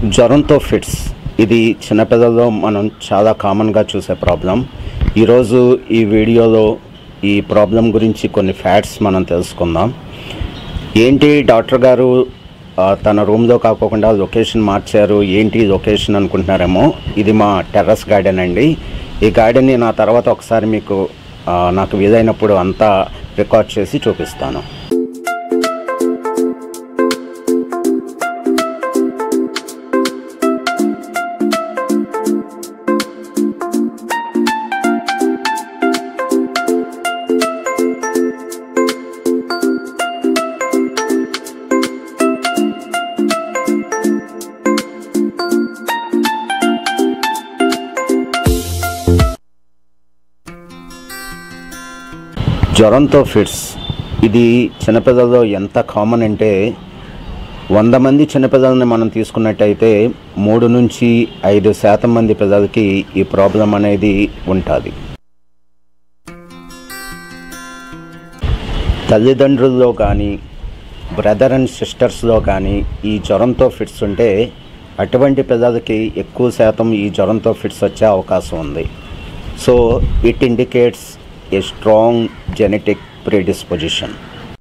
జ్వరంతో ఫిట్స్ ఇది చిన్నపిల్లల్లో మనం చాలా కామన్గా చూసే ప్రాబ్లం ఈరోజు ఈ వీడియోలో ఈ ప్రాబ్లం గురించి కొన్ని ఫ్యాక్ట్స్ మనం తెలుసుకుందాం ఏంటి డాక్టర్ గారు ఆ, తన రూమ్లో కాకోకుండా లొకేషన్ మార్చారు ఏంటి లొకేషన్ అనుకుంటున్నారేమో ఇది మా టెర్రస్ గార్డెన్ అండి ఈ గార్డెన్ని నా తర్వాత ఒకసారి మీకు ఆ, నాకు వీలైనప్పుడు అంతా రికార్డ్ చేసి చూపిస్తాను జ్వరంతో ఫిట్స్ ఇది చిన్నపిల్లల్లో ఎంత కామన్ అంటే వంద మంది చిన్నపిల్లల్ని మనం తీసుకున్నట్టయితే మూడు నుంచి ఐదు శాతం మంది పిల్లలకి ఈ ప్రాబ్లం అనేది ఉంటుంది తల్లిదండ్రుల్లో కానీ బ్రదర్ అండ్ సిస్టర్స్లో కానీ ఈ జ్వరంతో ఫిట్స్ ఉంటే అటువంటి పిల్లలకి ఎక్కువ శాతం ఈ జ్వరంతో ఫిట్స్ వచ్చే అవకాశం ఉంది so it indicates a strong genetic predisposition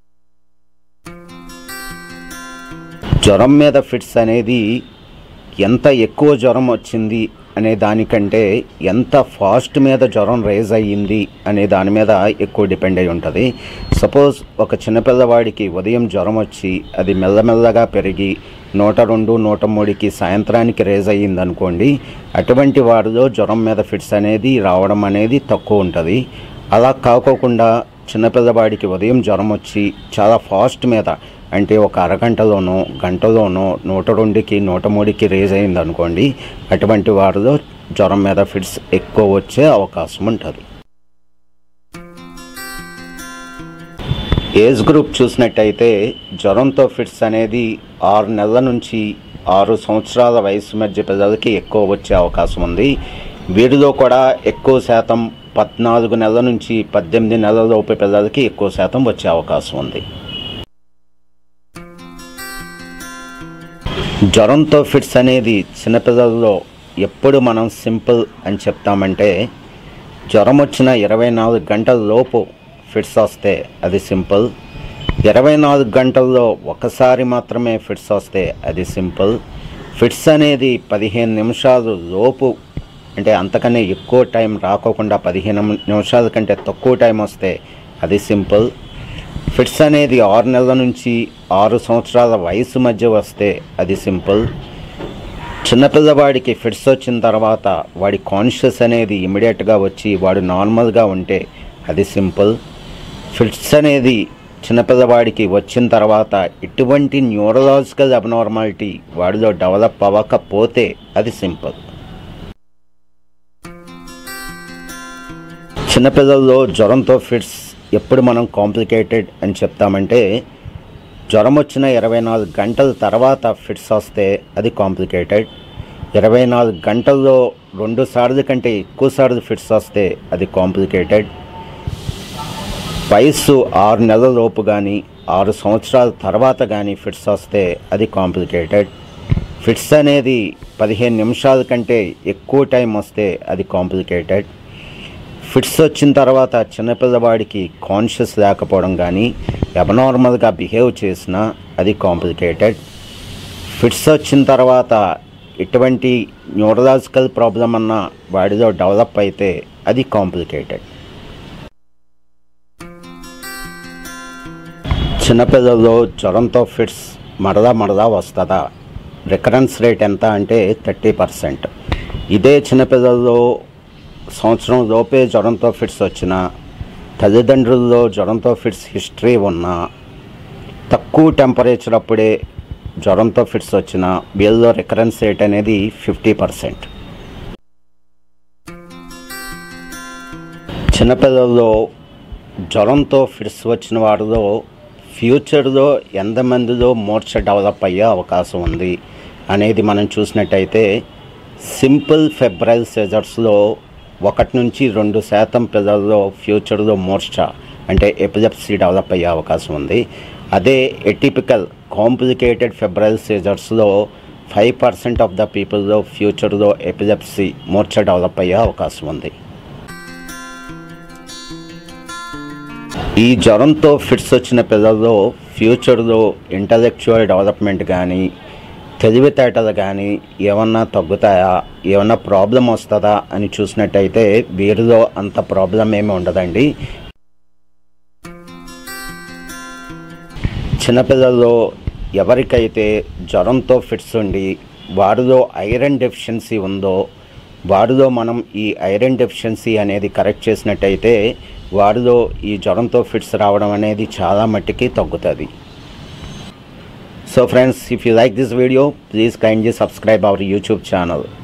జ్వరం మీద ఫిట్స్ అనేది ఎంత ఎక్కువ జ్వరం వచ్చింది అనే దానికంటే ఎంత ఫాస్ట్ మీద జ్వరం రేజ్ అయ్యింది అనే దాని మీద ఎక్కువ డిపెండ్ అయి ఉంటుంది సపోజ్ ఒక చిన్నపిల్లవాడికి ఉదయం జ్వరం వచ్చి అది మెల్లమెల్లగా పెరిగి నూట రెండు నూట మూడుకి సాయంత్రానికి రేజ్ అయ్యింది అనుకోండి అటువంటి వారిలో జ్వరం మీద ఫిట్స్ అనేది రావడం అనేది తక్కువ ఉంటుంది అలా కాకోకుండా చిన్నపిల్లవాడికి ఉదయం జ్వరం వచ్చి చాలా ఫాస్ట్ మీద అంటే ఒక అరగంటలోనో గంటలోనో నూట రెండుకి నూట మూడుకి రేజ్ అయింది అనుకోండి అటువంటి వారిలో జ్వరం మీద ఫిట్స్ ఎక్కువ వచ్చే అవకాశం ఉంటుంది ఏజ్ గ్రూప్ చూసినట్టయితే జ్వరంతో ఫిట్స్ అనేది ఆరు నెలల నుంచి ఆరు సంవత్సరాల వయసు మధ్య పిల్లలకి ఎక్కువ వచ్చే అవకాశం ఉంది వీరిలో కూడా ఎక్కువ శాతం పద్నాలుగు నెలల నుంచి పద్దెనిమిది నెలల లోపు పిల్లలకి ఎక్కువ శాతం వచ్చే అవకాశం ఉంది జ్వరంతో ఫిట్స్ అనేది చిన్నపిల్లల్లో ఎప్పుడు మనం సింపుల్ అని చెప్తామంటే జ్వరం వచ్చిన ఇరవై నాలుగు గంటల లోపు ఫిట్స్ వస్తే అది సింపుల్ ఇరవై నాలుగు గంటల్లో ఒకసారి మాత్రమే ఫిట్స్ వస్తే అది సింపుల్ ఫిట్స్ అనేది పదిహేను నిమిషాలు లోపు అంటే అంతకన్నా ఎక్కువ టైం రాకోకుండా పదిహేను నిమిషాల కంటే తక్కువ టైం వస్తే అది సింపుల్ ఫిట్స్ అనేది ఆరు నెలల నుంచి ఆరు సంవత్సరాల వయసు మధ్య వస్తే అది సింపుల్ చిన్నపిల్లవాడికి ఫిట్స్ వచ్చిన తర్వాత వాడి కాన్షియస్ అనేది ఇమీడియట్గా వచ్చి వాడు నార్మల్గా ఉంటే అది సింపుల్ ఫిట్స్ అనేది చిన్నపిల్లవాడికి వచ్చిన తర్వాత ఎటువంటి న్యూరలాజికల్ అబ్నార్మాలిటీ వాడిలో డెవలప్ అవ్వకపోతే అది సింపుల్ చిన్నపిల్లల్లో జ్వరంతో ఫిట్స్ ఎప్పుడు మనం కాంప్లికేటెడ్ అని చెప్తామంటే జ్వరం వచ్చిన ఇరవై నాలుగు గంటల తర్వాత ఫిట్స్ వస్తే అది కాంప్లికేటెడ్ ఇరవై నాలుగు గంటల్లో రెండు సార్లు కంటే ఎక్కువ సార్లు ఫిట్స్ వస్తే అది కాంప్లికేటెడ్ వయస్సు ఆరు నెలల లోపు కానీ ఆరు సంవత్సరాల తర్వాత కానీ ఫిట్స్ వస్తే అది కాంప్లికేటెడ్ ఫిట్స్ అనేది పదిహేను నిమిషాల కంటే ఎక్కువ టైం వస్తే అది కాంప్లికేటెడ్ ఫిట్స్ వచ్చిన తర్వాత చిన్నపిల్లవాడికి కాన్షియస్ లేకపోవడం కానీ అబనార్మల్గా బిహేవ్ చేసినా అది కాంప్లికేటెడ్ ఫిట్స్ వచ్చిన తర్వాత ఎటువంటి న్యూరలాజికల్ ప్రాబ్లం అన్న వాడిలో డెవలప్ అయితే అది కాంప్లికేటెడ్ చిన్నపిల్లల్లో జ్వరంతో ఫిట్స్ మరలా మరలా వస్తుందా రికరెన్స్ రేట్ ఎంత అంటే థర్టీ పర్సెంట్ ఇదే చిన్నపిల్లల్లో సంవత్సరం లోపే జ్వరంతో ఫిట్స్ వచ్చిన తల్లిదండ్రుల్లో జ్వరంతో ఫిట్స్ హిస్టరీ ఉన్న తక్కువ టెంపరేచర్ అప్పుడే జ్వరంతో ఫిట్స్ వచ్చిన వీళ్ళలో రికరెన్స్ రేట్ అనేది ఫిఫ్టీ పర్సెంట్ చిన్నపిల్లల్లో జ్వరంతో ఫిట్స్ వచ్చిన వారిలో ఫ్యూచర్లో ఎంతమందిలో మూర్ఛ డెవలప్ అయ్యే అవకాశం ఉంది అనేది మనం చూసినట్టయితే సింపుల్ ఫెబ్రైల్ సెజర్స్లో ఒకటి నుంచి రెండు శాతం పిల్లల్లో ఫ్యూచర్లో మూర్ఛ అంటే ఎపిలెప్సీ డెవలప్ అయ్యే అవకాశం ఉంది అదే ఎటిపికల్ కాంప్లికేటెడ్ ఫెబ్రైల్ సీజర్స్లో ఫైవ్ పర్సెంట్ ఆఫ్ ద పీపుల్లో ఫ్యూచర్లో ఎపిలెప్సీ మూర్ఛ డెవలప్ అయ్యే అవకాశం ఉంది ఈ జ్వరంతో ఫిట్స్ వచ్చిన పిల్లల్లో ఫ్యూచర్లో ఇంటలెక్చువల్ డెవలప్మెంట్ కానీ తెలివితేటలు కానీ ఏమన్నా తగ్గుతాయా ఏమన్నా ప్రాబ్లం వస్తుందా అని చూసినట్టయితే వీరిలో అంత ప్రాబ్లం ఏమి ఉండదండి చిన్నపిల్లల్లో ఎవరికైతే జ్వరంతో ఫిట్స్ ఉండి వారిలో ఐరన్ డెఫిషియన్సీ ఉందో వారిలో మనం ఈ ఐరన్ డెఫిషియన్సీ అనేది కరెక్ట్ చేసినట్టయితే వారిలో ఈ జ్వరంతో ఫిట్స్ రావడం అనేది చాలా మట్టికి తగ్గుతుంది so friends if you like this video please kindly subscribe our YouTube channel